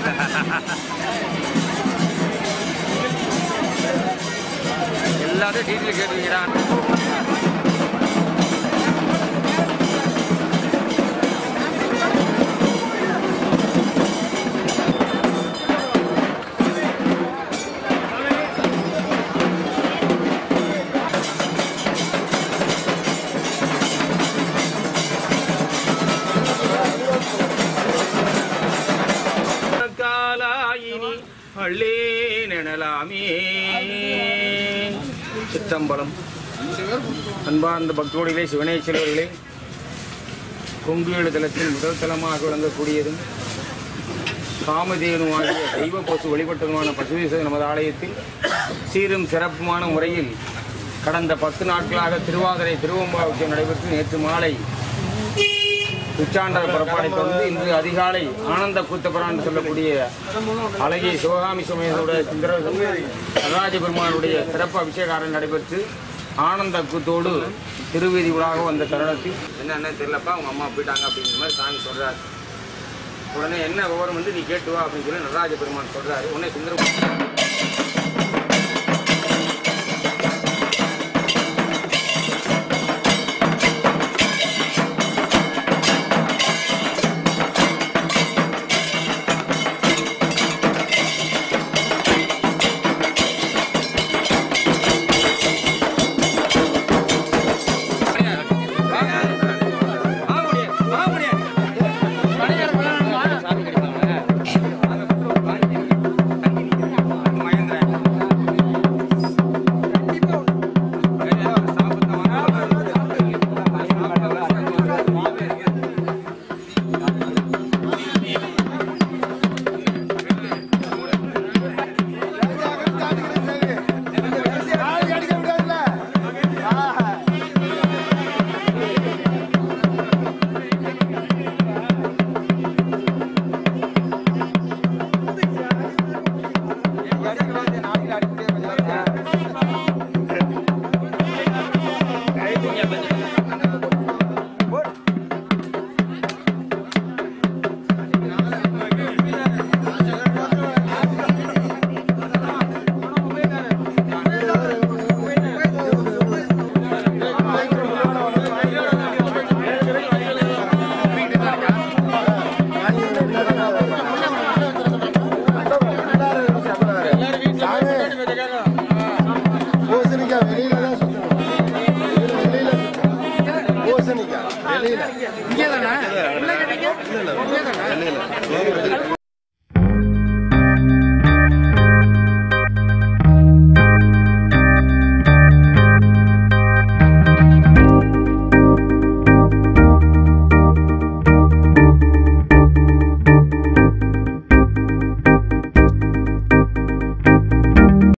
எல்லாத்தையும் டீட்டெயில் கேட்டுக்கிறான் காலாயினி அள்ளே நெனலாமே சித்தம்பலம் அன்பார்ந்த பக்தோடிகளே சிவனே செல்வர்களே கொங்குவேடு தலத்தில் முதல் தலமாக விளங்கக்கூடியதும் காமதேனுவாகிய தெய்வ பசு வழிபட்டதுமான பசுதேச நமது ஆலயத்தில் சீரும் சிறப்புமான முறையில் கடந்த பத்து நாட்களாக திருவாதிரை திருவம்பாவுக்கு நடைபெற்று நேற்று மாலை உச்சாண்டர் புறப்பாடை தொடர்ந்து இன்று அதிகாலை ஆனந்த கூத்தபுரான் சொல்லக்கூடிய அழகிய சிவகாமி சுமேதோட சுந்தர நடராஜ பெருமானுடைய சிறப்பு அபிஷேகாரம் நடைபெற்று ஆனந்த கூத்தோடு திருவீதி உலாக வந்த தருணத்தில் என்னென்ன தெரியலப்பா அவங்க அம்மா போயிட்டாங்க அப்படிங்கிற மாதிரி சாமி சொல்றாரு உடனே என்ன விவரம் வந்து நீ கேட்டு வா அப்படின்னு சொல்லி நடராஜ பெருமான் சொல்றாரு உடனே சுந்தர பூசணிக்காய் வெளியில தான் சுத்தணும் வெளியில சுத்தணும் பூசணிக்காய் வெளியில இங்கே தானே